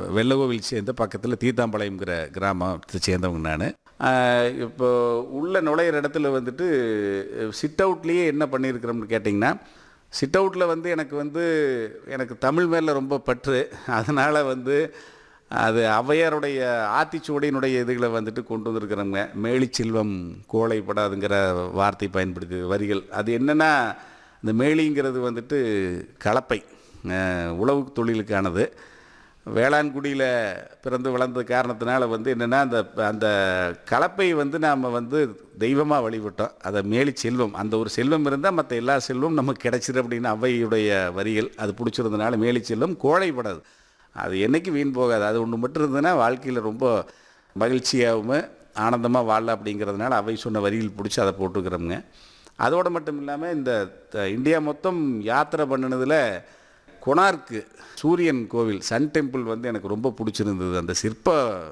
வெள்ளகோவில் சேர்ந்த பக்கத்தில் தீர்த்தாம்பாளையம்ங்கிற கிராமத்தை சேர்ந்தவங்க நான் இப்போ உள்ள நுழையிற இடத்துல வந்துட்டு சிட் அவுட்லேயே என்ன பண்ணியிருக்கிறோம்னு கேட்டிங்கன்னா சிட் அவுட்டில் வந்து எனக்கு வந்து எனக்கு தமிழ் மேலே ரொம்ப பற்று அதனால் வந்து அது ஔவையாருடைய ஆத்திச்சூடியினுடைய இதுகளை வந்துட்டு கொண்டு வந்திருக்கிறோங்க மேலிச்செல்வம் கோழைப்படாதுங்கிற வார்த்தை பயன்படுத்தி வரிகள் அது என்னென்னா இந்த மேலிங்கிறது வந்துட்டு கலப்பை அஹ், உழவு தொழிலுக்கானது வேளாண்குடியில் பிறந்து வளர்ந்த காரணத்தினால வந்து என்னென்னா அந்த அந்த கலப்பை வந்து நாம் வந்து தெய்வமாக வழிபட்டோம் அதை மேலி செல்வம் அந்த ஒரு செல்வம் இருந்தால் மற்ற எல்லா செல்வம் நமக்கு கிடைச்சிரு அப்படின்னு அவ்வையுடைய வரிகள் அது பிடிச்சிருந்தனால மேலி செல்வம் கோழைப்படாது அது என்னைக்கு வீண் போகாது அது ஒன்று மட்டும் இருந்ததுன்னா வாழ்க்கையில் ரொம்ப மகிழ்ச்சியாகவும் ஆனந்தமாக வாழலாம் அப்படிங்கிறதுனால அவை சொன்ன வரிகள் பிடிச்சி அதை போட்டுக்கிறோமுங்க அதோடு மட்டும் இல்லாமல் இந்த த- இந்தியா மொத்தம் யாத்திரை பண்ணினதில் கொனார்க்கு சூரியன் கோவில் சன் டெம்பிள் வந்து எனக்கு ரொம்ப பிடிச்சிருந்தது அந்த சிற்ப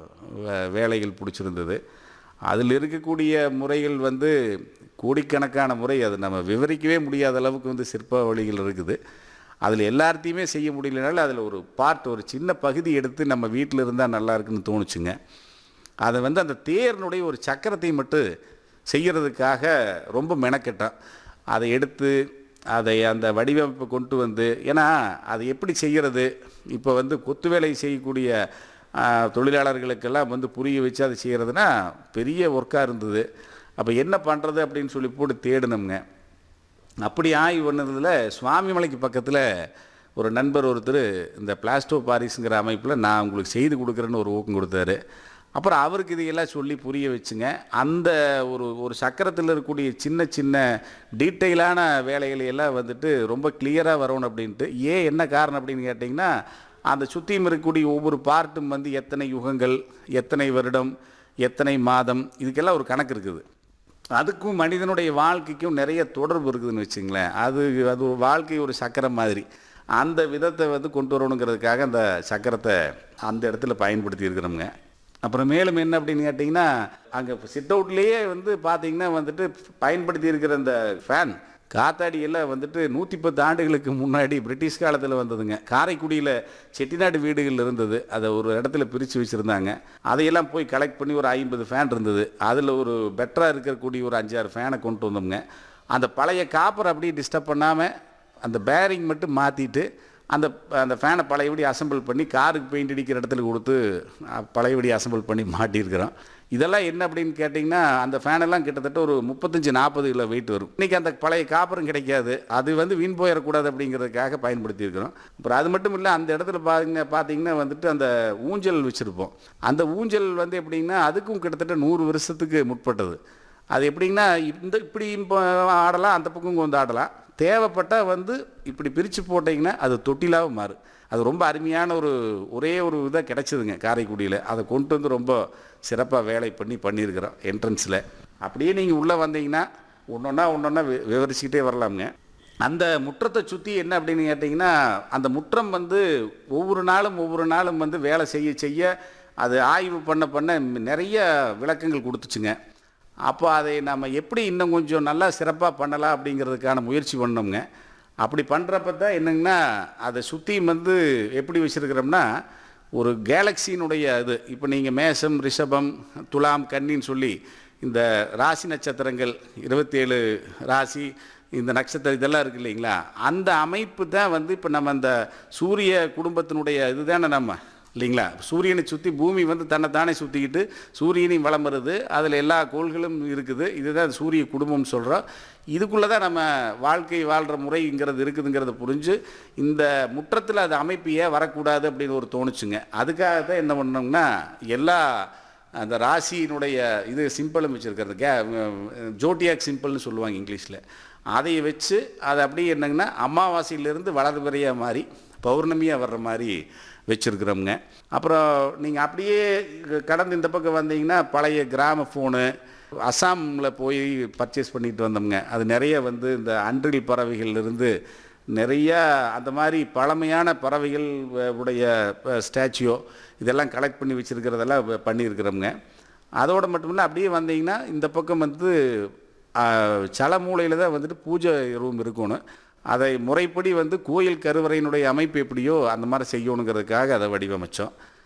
வே- வேலைகள் பிடிச்சிருந்தது அதில் இருக்கக்கூடிய முறைகள் வந்து கோடிக்கணக்கான முறை அது நம்ம விவரிக்கவே முடியாத அளவுக்கு வந்து சிற்ப வழிகள் இருக்குது அதில் எல்லாத்தையுமே செய்ய முடியலனால அதில் ஒரு பார்ட் ஒரு சின்ன பகுதி எடுத்து நம்ம வீட்டில் இருந்தால் நல்லா இருக்குன்னு தோணுச்சுங்க அதை வந்து அந்த தேர்னுடைய ஒரு சக்கரத்தை மட்டும் செய்கிறதுக்காக ரொம்ப மெனக்கெட்டேன் அதை எடுத்து அதை அந்த வடிவமைப்பை கொண்டு வந்து ஏன்னா அது எப்படி செய்கிறது இப்போ வந்து கொத்து வேலை செய்யக்கூடிய ஆ, தொழிலாளர்களுக்கெல்லாம் வந்து புரிய வச்சு அதை செய்கிறதுனா பெரிய ஒர்க்காக இருந்தது அப்போ என்ன பண்ணுறது அப்படின்னு சொல்லி போட்டு தேடினோம்ங்க அப்படி ஆய்வு பண்ணதில் சுவாமிமலைக்கு பக்கத்தில் ஒரு நண்பர் ஒருத்தர் இந்த பிளாஸ்டோ பாரிஸுங்கிற அமைப்பில் நான் உங்களுக்கு செய்து கொடுக்குறேன்னு ஒரு ஊக்கம் கொடுத்தாரு அப்புறம் அவருக்கு இதையெல்லாம் சொல்லி புரிய வச்சுங்க அந்த ஒரு ஒரு சக்கரத்தில் இருக்கக்கூடிய சின்ன சின்ன டீட்டெயிலான வேலைகளை எல்லாம் வந்துட்டு ரொம்ப கிளியராக வரணும் அப்படின்ட்டு ஏன் என்ன காரணம் அப்படின்னு கேட்டிங்கன்னா அந்த சுற்றியும் இருக்கக்கூடிய ஒவ்வொரு பார்ட்டும் வந்து எத்தனை யுகங்கள் எத்தனை வருடம் எத்தனை மாதம் இதுக்கெல்லாம் ஒரு கணக்கு இருக்குது அதுக்கும் மனிதனுடைய வாழ்க்கைக்கும் நிறைய தொடர்பு இருக்குதுன்னு வச்சுங்களேன் அது அது ஒரு வாழ்க்கை ஒரு சக்கரம் மாதிரி அந்த விதத்தை வந்து கொண்டு வரணுங்கிறதுக்காக அந்த சக்கரத்தை அந்த இடத்துல பயன்படுத்தி இருக்கிறோம்ங்க அப்புறம் மேலும் என்ன அப்படின்னு கேட்டிங்கன்னா அங்கே சிட் அவுட்லேயே வந்து பார்த்தீங்கன்னா வந்துட்டு பயன்படுத்தி இருக்கிற அந்த ஃபேன் காத்தாடி எல்லாம் வந்துட்டு நூற்றி பத்து ஆண்டுகளுக்கு முன்னாடி பிரிட்டிஷ் காலத்தில் வந்ததுங்க காரைக்குடியில் செட்டிநாடு வீடுகள் இருந்தது அதை ஒரு இடத்துல பிரித்து வச்சுருந்தாங்க அதையெல்லாம் போய் கலெக்ட் பண்ணி ஒரு ஐம்பது ஃபேன் இருந்தது அதில் ஒரு பெட்டராக இருக்கக்கூடிய ஒரு அஞ்சாறு ஃபேனை கொண்டு வந்தோம்ங்க அந்த பழைய காப்பரை அப்படியே டிஸ்டர்ப் பண்ணாமல் அந்த பேரிங் மட்டும் மாற்றிட்டு அந்த அந்த ஃபேனை பழையபடி அசெம்பிள் பண்ணி காருக்கு பெயிண்ட் அடிக்கிற இடத்துல கொடுத்து அஹ், பழையபடி அசெம்பிள் பண்ணி மாட்டியிருக்கிறோம் இதெல்லாம் என்ன அப்படின்னு கேட்டிங்கன்னா அந்த ஃபேனெல்லாம் கிட்டத்தட்ட ஒரு முப்பத்தஞ்சு நாற்பது கிலோ வெயிட் வரும் இன்றைக்கி அந்த பழைய காப்பரும் கிடைக்காது அது வந்து வீண் போயிடக்கூடாது அப்படிங்கிறதுக்காக பயன்படுத்தியிருக்கிறோம் அப்புறம் அது மட்டும் இல்லை அந்த இடத்துல பாருங்க பார்த்தீங்கன்னா வந்துட்டு அந்த ஊஞ்சல் வச்சுருப்போம் அந்த ஊஞ்சல் வந்து எப்படின்னா அதுக்கும் கிட்டத்தட்ட நூறு வருஷத்துக்கு முற்பட்டது அது எப்படின்னா இந்த இப்படி இப்போ ஆடலாம் அந்த பக்கம் வந்து ஆடலாம் தேவைப்பட்டால் வந்து இப்படி பிரித்து போட்டிங்கன்னா அது தொட்டிலாக மாறும் அது ரொம்ப அருமையான ஒரு ஒரே ஒரு இதாக கிடச்சிதுங்க காரைக்குடியில் அதை கொண்டு வந்து ரொம்ப சிறப்பாக வேலை பண்ணி பண்ணியிருக்கிறோம் என்ட்ரன்ஸில் அப்படியே நீங்கள் உள்ளே வந்தீங்கன்னா ஒன்றொன்னா ஒன்றொன்னா விவரிச்சுக்கிட்டே வரலாமுங்க அந்த முற்றத்தை சுற்றி என்ன அப்படின்னு கேட்டிங்கன்னா அந்த முற்றம் வந்து ஒவ்வொரு நாளும் ஒவ்வொரு நாளும் வந்து வேலை செய்ய செய்ய அது ஆய்வு பண்ண பண்ண நிறைய விளக்கங்கள் கொடுத்துச்சுங்க அப்போ அதை நம்ம எப்படி இன்னும் கொஞ்சம் நல்லா சிறப்பாக பண்ணலாம் அப்படிங்கிறதுக்கான முயற்சி பண்ணோம்ங்க அப்படி பண்ணுறப்ப தான் என்னங்கன்னா அதை சுற்றியும் வந்து எப்படி வச்சுருக்கிறோம்னா ஒரு கேலக்சியினுடைய இது இப்போ நீங்கள் மேஷம் ரிஷபம் துலாம் கன்னின்னு சொல்லி இந்த ராசி நட்சத்திரங்கள் இருபத்தேழு ராசி இந்த நட்சத்திரம் இதெல்லாம் இருக்கு இல்லைங்களா அந்த அமைப்பு தான் வந்து இப்போ நம்ம அந்த சூரிய குடும்பத்தினுடைய இதுதானே நம்ம இல்லைங்களா சூரியனை சுற்றி பூமி வந்து தன்னைத்தானே சுற்றிக்கிட்டு சூரியனையும் வலம் வருது அதில் எல்லா கோள்களும் இருக்குது இதுதான் சூரிய குடும்பம் சொல்கிறோம் இதுக்குள்ளே தான் நம்ம வாழ்க்கை வாழ்கிற முறைங்கிறது இருக்குதுங்கிறத புரிஞ்சு இந்த முற்றத்தில் அது அமைப்பு ஏன் வரக்கூடாது அப்படின்னு ஒரு தோணுச்சுங்க அதுக்காக தான் என்ன பண்ணோம்னா எல்லா அந்த ராசியினுடைய இது சிம்பிளும் வச்சுருக்கிறது கே ஜோட்டியாக் சிம்பிள்னு சொல்லுவாங்க இங்கிலீஷில் அதை வச்சு அதை அப்படியே என்னங்கன்னா அமாவாசையிலேருந்து வளர்பிறையாக மாதிரி பௌர்ணமியாக வர்ற மாதிரி வச்சுருக்குறோம்ங்க அப்புறம் நீங்கள் அப்படியே கடந்து இந்த பக்கம் வந்தீங்கன்னா பழைய கிராம ஃபோனு அசாமில் போய் பர்ச்சேஸ் பண்ணிட்டு வந்தோம்ங்க அது நிறைய வந்து இந்த அன்றில் பறவைகள்லேருந்து நிறைய அந்த மாதிரி பழமையான பறவைகள் அஹ், உடைய ஸ்டாச்சுயோ இதெல்லாம் கலெக்ட் பண்ணி வச்சுருக்கிறதெல்லாம் பண்ணியிருக்கிறோம்ங்க அதோடு மட்டும் இல்லை அப்படியே வந்தீங்கன்னா இந்த பக்கம் வந்து சல மூலையில் தான் வந்துட்டு பூஜை ரூம் இருக்கணும் அதை முறைப்படி வந்து கோயில் கருவறையினுடைய அமைப்பு எப்படியோ அந்த மாதிரி செய்யணுங்கிறதுக்காக அதை வடிவமைச்சோம்